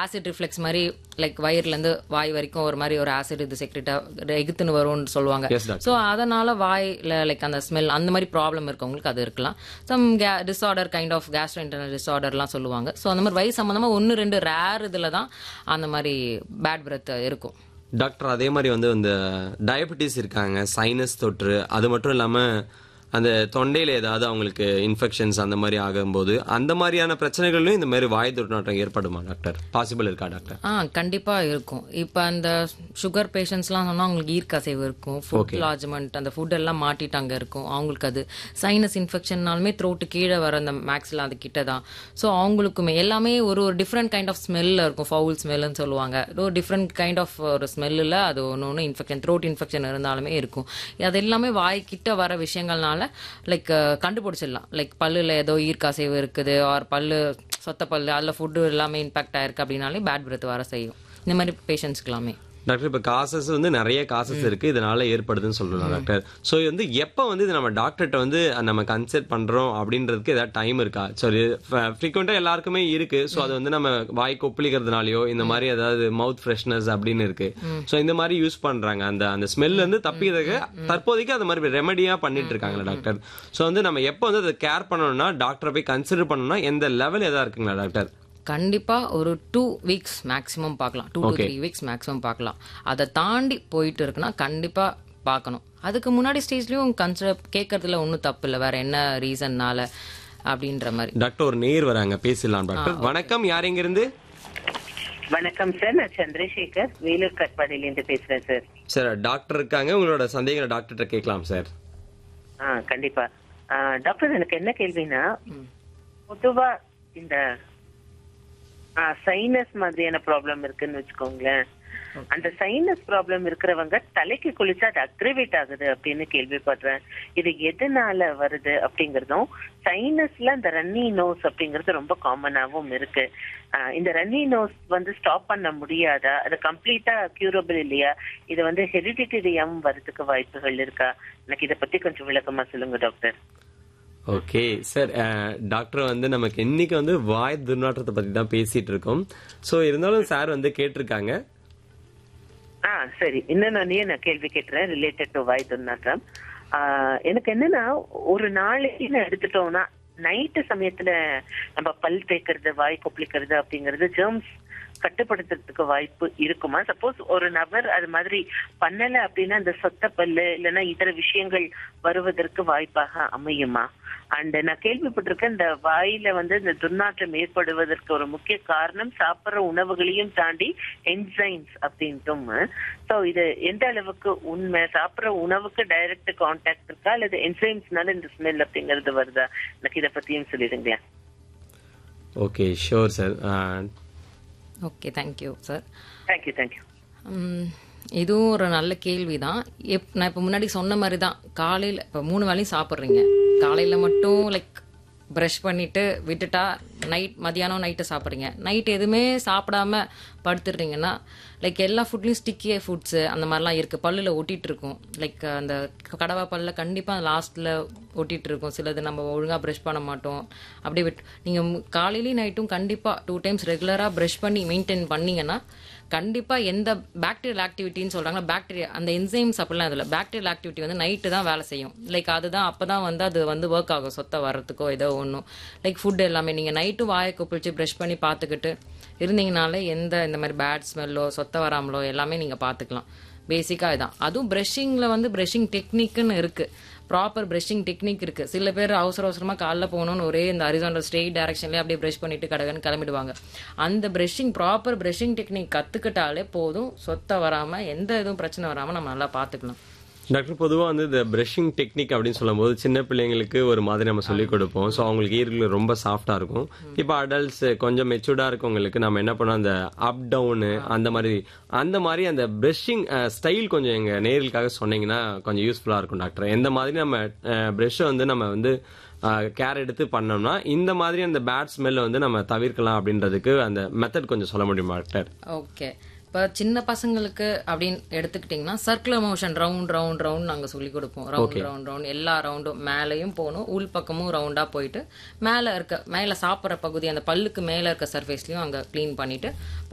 Acid reflux மாதிரி like வயிறுலேருந்து வாய் வரைக்கும் ஒரு மாதிரி ஒரு ஆசிட் இது செக்ரெட்டாக எகுத்துன்னு வரும்னு சொல்லுவாங்க Yes, doctor. ஸோ அதனால வாயில் லைக் அந்த ஸ்மெல் அந்த மாதிரி ப்ராப்ளம் இருக்கவங்களுக்கு அது இருக்கலாம் some K disorder kind of gastro internal டிஸார்டர்லாம் சொல்லுவாங்க ஸோ அந்த மாதிரி வயசு சம்மந்தமாக ஒன்று ரெண்டு ரேர் இதில் தான் அந்த மாதிரி பேட் பிரெத் இருக்கும் டாக்டர் அதே மாதிரி வந்து இந்த டயபெட்டிஸ் இருக்காங்க சைனஸ் தொற்று அது மட்டும் இல்லாம அந்த தொண்டையில ஏதாவது அவங்களுக்கு இன்ஃபெக்ஷன்ஸ் அந்த மாதிரி ஆகும்போது அந்த மாதிரியான பிரச்சனைகளும் இந்த மாதிரி வாய் துர்நாற்றம் ஏற்படுமா டாக்டர் பாசிபிள் இருக்கா டாக்டர் ஆ கண்டிப்பா இருக்கும் இப்போ அந்த சுகர் பேஷண்ட்ஸ்லாம் சொன்னா அவங்களுக்கு ஈர்க்கசைவு இருக்கும் ஃபுட் லாஜ்மெண்ட் அந்த ஃபுட் எல்லாம் மாட்டிட்டு அங்க இருக்கும் அவங்களுக்கு அது சைனஸ் இன்ஃபெக்ஷன்னாலுமே த்ரோட்டு கீழே வர அந்த மேக்ஸ்ல அது கிட்ட தான் ஸோ அவங்களுக்குமே எல்லாமே ஒரு ஒரு டிஃப்ரெண்ட் கைண்ட் ஆஃப் ஸ்மெல்ல இருக்கும் ஃபவுல் ஸ்மெல்லுன்னு சொல்லுவாங்க ஒரு டிஃப்ரெண்ட் கைண்ட் ஆஃப் ஒரு ஸ்மெல்லில் அது ஒன்று ஒன்று இன்ஃபெக்ஷன் த்ரோட் இன்ஃபெக்ஷன் இருந்தாலுமே இருக்கும் அது எல்லாமே வாய் கிட்ட வர விஷயங்கள்னால லைக் கண்டுபிடிச்சிடலாம் லைக் பல்லுல ஏதோ ஈர்க்கசைவு இருக்குது ஆர் பல்லு சொத்த பல்லு அதில் ஃபுட்டு எல்லாமே இம்பாக்ட் ஆயிருக்கு அப்படின்னாலே பேட் பிரெத் வர செய்யும் இந்த மாதிரி பேஷண்ட்ஸ்க்கு எல்லாமே டாக்டர் இப்ப காசஸ் வந்து நிறைய காசஸ் இருக்கு இதனால ஏற்படுதுன்னு சொல்றோம் டாக்டர் சோ வந்து எப்ப வந்து இது நம்ம டாக்டர்கிட்ட வந்து நம்ம கன்சல்ட் பண்றோம் அப்படின்றதுக்கு ஏதாவது டைம் இருக்கா சரி ஃப்ரீக்வெண்டா எல்லாருக்குமே இருக்கு சோ அது வந்து நம்ம வாய் கொப்பளிக்கிறதுனாலயோ இந்த மாதிரி ஏதாவது மவுத் ஃப்ரெஷ்னஸ் அப்படின்னு இருக்கு சோ இந்த மாதிரி யூஸ் பண்றாங்க அந்த அந்த ஸ்மெல் வந்து தப்பிக்கிறதுக்கு தற்போதைக்கு அந்த மாதிரி ரெமெடியா பண்ணிட்டு இருக்காங்களா டாக்டர் சோ வந்து நம்ம எப்போ வந்து அதை கேர் பண்ணணும்னா டாக்டரை போய் கன்சிடர் பண்ணணும்னா எந்த லெவல் எதா இருக்குங்களா டாக்டர் கண்டிப்பா ஒரு டூ வீக்ஸ் மேக்ஸிமம் பார்க்கலாம் two to three weeks maximum பார்க்கலாம் அதை தாண்டி போயிட்டு இருக்குன்னா கண்டிப்பா பார்க்கணும் அதுக்கு முன்னாடி ஸ்டேஜ்லயும் கன்சிடர் கேட்கறதுல ஒன்றும் தப்பு இல்லை வேற என்ன ரீசன்னால அப்படின்ற மாதிரி டாக்டர் ஒரு நேர் வராங்க பேசிடலாம் டாக்டர் வணக்கம் யார் எங்க இருந்து வணக்கம் சார் நான் சந்திரசேகர் வேலூர் கட்பாடியிலேருந்து பேசுறேன் சார் சார் டாக்டர் இருக்காங்க உங்களோட சந்தேகங்களை டாக்டர்கிட்ட கேட்கலாம் சார் ஆ கண்டிப்பா ஆ, டாக்டர் எனக்கு என்ன கேள்வினா பொதுவா இந்த சைனஸ் மாதிரியான ப்ராப்ளம் இருக்குன்னு வச்சுக்கோங்களேன் அந்த சைனஸ் ப்ராப்ளம் இருக்கிறவங்க தலைக்கு குளிச்சா அது அக்ரிவேட் ஆகுது அப்படின்னு கேள்விப்படுறேன் இது எதனால வருது அப்படிங்கறதும் சைனஸ்ல அந்த ரன்னி நோஸ் அப்படிங்கிறது ரொம்ப காமனாவும் இருக்கு ஆஹ் இந்த ரன்னி நோஸ் வந்து ஸ்டாப் பண்ண முடியாதா அது கம்ப்ளீட்டா கியூரபிள் இல்லையா இது வந்து ஹெரிடிட்டரியம் வரதுக்கு வாய்ப்புகள் இருக்கா எனக்கு இதை பத்தி கொஞ்சம் விளக்கமா சொல்லுங்க டாக்டர் ஓகே சார் டாக்டர் வந்து நமக்கு இன்னைக்கு வந்து வாய் துர்நாற்றத்தை பத்தி தான் பேசிட்டு இருக்கோம் சோ இருந்தாலும் சார் வந்து கேட்டிருக்காங்க ஆ சரி இன்னும் நான் நான் கேள்வி கேட்டுறேன் ரிலேட்டட் டு வாய் துர்நாற்றம் ஆஹ் எனக்கு என்னன்னா ஒரு நாளைக்கு நான் எடுத்துட்டோம்னா நைட்டு சமயத்துல நம்ம பல் தேய்க்கிறது வாய் கொப்பளிக்கிறது அப்படிங்கிறது ஜெர்ம்ஸ் கட்டுப்படுத்துறதுக்கு வாய்ப்பு இருக்குமா சப்போஸ் ஒரு நபர் அது மாதிரி பண்ணல அப்படின்னா இந்த சொத்த பல்லு இல்லைன்னா இதர விஷயங்கள் வருவதற்கு வாய்ப்பாக அமையுமா அண்ட் நான் கேள்விப்பட்டிருக்கேன் இந்த வாயில வந்து இந்த துர்நாற்றம் ஏற்படுவதற்கு ஒரு முக்கிய காரணம் சாப்பிடுற உணவுகளையும் தாண்டி என்சைம்ஸ் அப்படின்ட்டும் சோ இது எந்த அளவுக்கு உண்மை சாப்பிடுற உணவுக்கு டைரக்ட் கான்டாக்ட் இருக்கா அல்லது என்சைம்ஸ்னால இந்த ஸ்மெல் அப்படிங்கிறது வருதா எனக்கு இதை பத்தியும் சொல்லிடுங்களேன் okay sure sir okay thank you sir thank you thank you um, இதுவும் ஒரு நல்ல கேள்வி தான் எப் நான் இப்போ முன்னாடி சொன்ன மாதிரி தான் காலையில் இப்போ மூணு வேளையும் சாப்பிட்றீங்க காலையில் மட்டும் லைக் ப்ரஷ் பண்ணிட்டு விட்டுட்டா நைட் மதியானம் நைட்டு சாப்பிட்றீங்க நைட் எதுவுமே சாப்பிடாம படுத்துடுறீங்கன்னா லைக் எல்லா ஃபுட்லேயும் ஸ்டிக்கிய ஃபுட்ஸு அந்த மாதிரிலாம் இருக்குது பல்லில் ஒட்டிட்டு இருக்கும் லைக் அந்த கடவா பல்ல கண்டிப்பாக லாஸ்ட்டில் ஒட்டிட்டு இருக்கும் சிலது நம்ம ஒழுங்காக ப்ரஷ் பண்ண மாட்டோம் அப்படியே விட்டு நீங்கள் காலையிலையும் நைட்டும் கண்டிப்பாக டூ டைம்ஸ் ரெகுலராக ப்ரஷ் பண்ணி மெயின்டைன் பண்ணீங்கன்னா கண்டிப்பா எந்த பாக்டீரியல் ஆக்டிவிட்டின்னு சொல்றாங்களா பாக்டீரியா அந்த என்சைம்ஸ் அப்படிலாம் இதில் பாக்டீரியல் ஆக்டிவிட்டி வந்து நைட்டு தான் வேலை செய்யும் லைக் அதுதான் அப்பதான் வந்து அது வந்து ஒர்க் ஆகும் சொத்தை வர்றதுக்கோ ஏதோ ஒன்றும் லைக் ஃபுட் எல்லாமே நீங்க நைட்டும் வாயை குப்பிடிச்சு ப்ரஷ் பண்ணி பார்த்துக்கிட்டு இருந்தீங்கனாலே எந்த இந்த மாதிரி பேட் ஸ்மெல்லோ சொத்தை வராமலோ எல்லாமே நீங்க பார்த்துக்கலாம் பேசிக்கா இதான் அதுவும் ப்ரஷிங்ல வந்து ப்ரஷிங் டெக்னிக்னு இருக்கு ப்ராப்பர் ப்ரஷிங் டெக்னிக் இருக்கு சில பேர் அவசர அவசரமா காலைல போகணும்னு ஒரே இந்த ஹரிசாண்டல் ஸ்ட்ரெயிட் டைரக்ஷன்லேயே அப்படியே ப்ரஷ் பண்ணிட்டு கடகன்னு கிளம்பிடுவாங்க அந்த ப்ரஷிங் ப்ராப்பர் ப்ரஷிங் டெக்னிக் கத்துக்கிட்டாலே போதும் சொத்தை வராம எந்த இதுவும் பிரச்சனை வராம நம்ம நல்லா பாத்துக்கலாம் டாக்டர் பொதுவா வந்து இந்த பிரஷிங் டெக்னிக் அப்படின்னு சொல்லும்போது சின்ன பிள்ளைங்களுக்கு ஒரு மாதிரி நம்ம சொல்லிக் கொடுப்போம் ஸோ அவங்களுக்கு ஈரல் ரொம்ப சாஃப்டா இருக்கும் இப்போ அடல்ட்ஸ் கொஞ்சம் மெச்சூர்டா இருக்கவங்களுக்கு நம்ம என்ன பண்ணோம் அந்த அப் டவுனு அந்த மாதிரி அந்த மாதிரி அந்த பிரஷிங் ஸ்டைல் கொஞ்சம் எங்க நேர்களுக்காக சொன்னீங்கன்னா கொஞ்சம் யூஸ்ஃபுல்லா இருக்கும் டாக்டர் எந்த மாதிரி நம்ம ப்ரெஷ்ஷை வந்து நம்ம வந்து கேர் எடுத்து பண்ணோம்னா இந்த மாதிரி அந்த பேட் ஸ்மெல்லை வந்து நம்ம தவிர்க்கலாம் அப்படின்றதுக்கு அந்த மெத்தட் கொஞ்சம் சொல்ல முடியுமா டாக்டர் ஓகே இப்போ சின்ன பசங்களுக்கு அப்படின்னு எடுத்துக்கிட்டிங்கன்னா circular motion round round round நாங்கள் சொல்லி கொடுப்போம் ரவுண்ட் ரவுண்ட் ரவுண்ட் எல்லா ரவுண்டும் மேலேயும் போகணும் உள் பக்கமும் ரவுண்டாக போயிட்டு மேலே இருக்க மேலே சாப்பிட்ற பகுதி அந்த பல்லுக்கு மேலே இருக்க சர்ஃபேஸ்லையும் அங்கே க்ளீன் பண்ணிட்டு